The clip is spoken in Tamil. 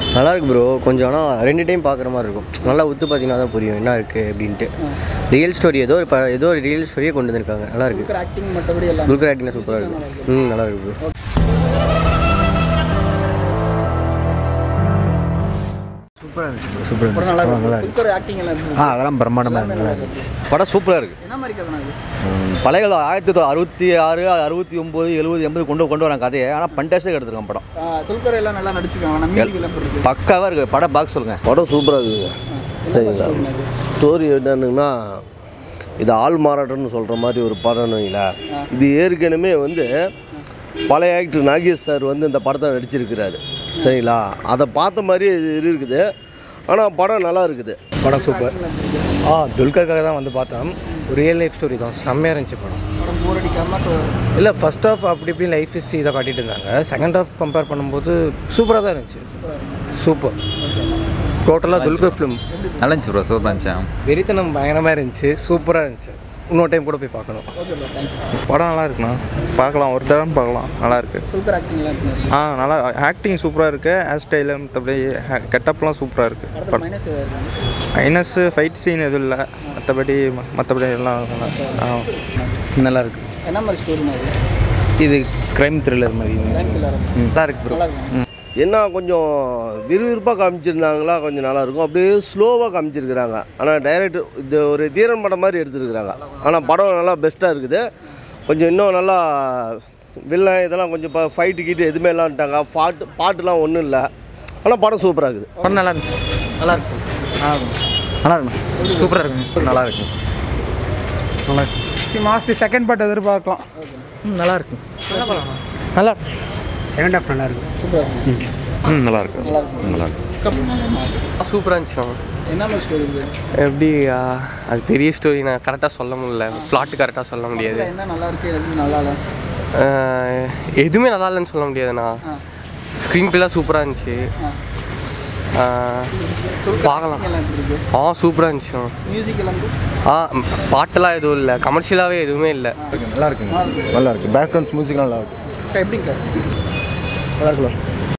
நல்லா இருக்கு ப்ரோ கொஞ்சம் ஆனால் ரெண்டு டைம் பார்க்குற மாதிரி இருக்கும் நல்லா உத்து பார்த்தீங்கன்னா தான் புரியும் என்ன இருக்குது அப்படின்ட்டு ரியல் ஸ்டோரி ஏதோ இப்போ ஏதோ ஒரு ரியல் ஸ்டோரியே கொண்டு வந்திருக்காங்க நல்லா இருக்கு ஆக்டிங் மற்றபடி எல்லாம் குல்கர் ஆக்டிங் சூப்பராக இருக்கு ம் நல்லா இருக்கு ப்ரோ சூப்பராக இருந்துச்சு bro. சூப்பராக படம் இருந்துச்சு நல்லா படம் நல்லா இருக்கு இருந்துச்சு குல்கர் ஆக்டிங் எல்லாம் எப்படி ஆ அதெல்லாம் பிரம்மாண்டமாக நல்லா இருந்துச்சு படம் சூப்பராக இருக்குது என்ன மாதிரி கதை இது பழைய காலம் ஆயிரத்தி தொள்ளாயிரத்தி அறுபத்தி ஆறு அறுபத்தி ஒம்பது எழுபது எண்பது கொண்டு கொண்டு வராங்க கதையை ஆனால் பண்டாஸ்டிக் எடுத்துருக்காங்க படம் துல்கர் எல்லாம் நல்லா நடிச்சுக்காங்க நம்ம மியூசிக் எல்லாம் எப்படி இருக்கு பக்காவாக இருக்குது படம் பாக்ஸ் சொல்லுங்க படம் சூப்பராக இருக்குதுங்க சரிங்களா ஸ்டோரி என்னன்னுங்கன்னா இது ஆள் மாறாட்டம்னு சொல்கிற மாதிரி ஒரு படம்னு வைங்களேன் இது ஏற்கனவே வந்து பழைய ஆக்டர் நாகேஷ் சார் வந்து இந்த படத்தை நடிச்சிருக்கிறாரு சரிங்களா அதை பார்த்த மாதிரி இது இருக்குது ஆனால் படம் நல்லா இருக்குது படம் சூப்பர் ஆ துல்கர்காக தான் வந்து பார்த்தோம் ரியல் லைஃப் ஸ்டோரி தான் செம்மையாக இருந்துச்சு படம் படம் போர் அடிக்காம இப்போ இல்லை ஃபர்ஸ்ட் ஆஃப் அப்படி இப்படி லைஃப் ஹிஸ்ட்ரி இதை காட்டிட்டு இருந்தாங்க செகண்ட் ஆஃப் கம்பேர் பண்ணும்போது சூப்பராக தான் இருந்துச்சு சூப்பர் டோட்டலாக துல்கர் ஃபிலிம் நல்லா இருந்துச்சு ப்ரோ சூப்பராக இருந்துச்சு வெறித்தனம் பயங்கரமாக இருந்துச்சு சூப்பராக இருந்துச்சு இன்னொரு டைம் கூட போய் பார்க்கணும் ஓகே ப்ரோ தேங்க்யூ படம் நல்லா இருக்குண்ணா பார்க்கலாம் ஒரு தடவை பார்க்கலாம் நல்லா இருக்கு துல்கர் ஆக்டிங் எல்லாம் எப்படி இருக்கு ஆ நல்லா ஆக்டிங் சூப்பராக இருக்கு ஹேர் ஸ்டைலு மற்றபடி கெட்டப்லாம் சூப்பராக இருக்கு அடுத்த மைனஸ் இருக்காங்க மைனஸ் ஃபைட் சீன் எதுவும் இல்லை மற்றபடி மற்றபடி எல்லாம் நல்லா ஆ நல்லா இருக்கு என்ன மாதிரி ஸ்டோரினா இது இது க்ரைம் த்ரில்லர் மாதிரி டைம் கில்லர் நல்லா இருக்கு ப்ரோ நல்லா இருக்கும் என்ன கொஞ்சம் விறுவிறுப்பாக காமிச்சிருந்தாங்களா கொஞ்சம் நல்லா இருக்கும் அப்படியே ஸ்லோவாக காமிச்சிருக்கிறாங்க ஆனால் டைரக்ட் இது ஒரு தீரன் படம் மாதிரி எடுத்துருக்குறாங்க ஆனால் படம் நல்லா பெஸ்ட்டாக இருக்குது கொஞ்சம் இன்னும் நல்லா வில்லன் இதெல்லாம் கொஞ்சம் இப்போ ஃபைட்டு கீட்டு எதுவுமே இல்லான்ட்டாங்க பாட்டு பாட்டுலாம் ஒன்றும் இல்லை ஆனால் படம் சூப்பராக இருக்குது படம் நல்லா இருந்துச்சு நல்லா இருக்கு நல்லா இருக்கும் சூப்பராக இருக்கும் நல்லா இருக்கு நல்லா இருக்கு மாஸ்டர் செகண்ட் பார்ட் எதிர்பார்க்கலாம் நல்லா இருக்கு நல்லா இருக்கு செகண்ட் ஹாஃப் நல்லா இருக்கும் சூப்பராக இருக்கு ம் நல்லா இருக்கு நல்லா இருக்கு சூப்பராக இருந்துச்சு என்ன மாதிரி ஸ்டோரி இது எப்படி அது பெரிய ஸ்டோரி நான் கரெக்டாக சொல்ல முடியல பிளாட் கரெக்டாக சொல்ல முடியாது என்ன நல்லா இருக்கு எதுவும் நல்லா இல்லை ஆஹ் எதுவுமே நல்லா இல்லைன்னு சொல்ல முடியாதுண்ணா ஸ்க்ரீன் பிள்ளாக சூப்பராக இருந்துச்சு ஆஹ் பார்க்கலாம் எல்லாம் எப்படி இருக்கு ஆ சூப்பராக இருந்துச்சு மியூசிக் எல்லாம் எப்படி? ஆ ம், பாட்டெல்லாம் எதுவும் இல்லை கமர்ஷியலாகவே எதுவுமே இல்லை நல்லா இருக்குங்க நல்லா இருக்கு பேக்ரவுண்ட்ஸ் மியூசிக்லாம் நல்லா இருக்கு அக்கா, எப்படிங்க நல்லா இருக்கலாம்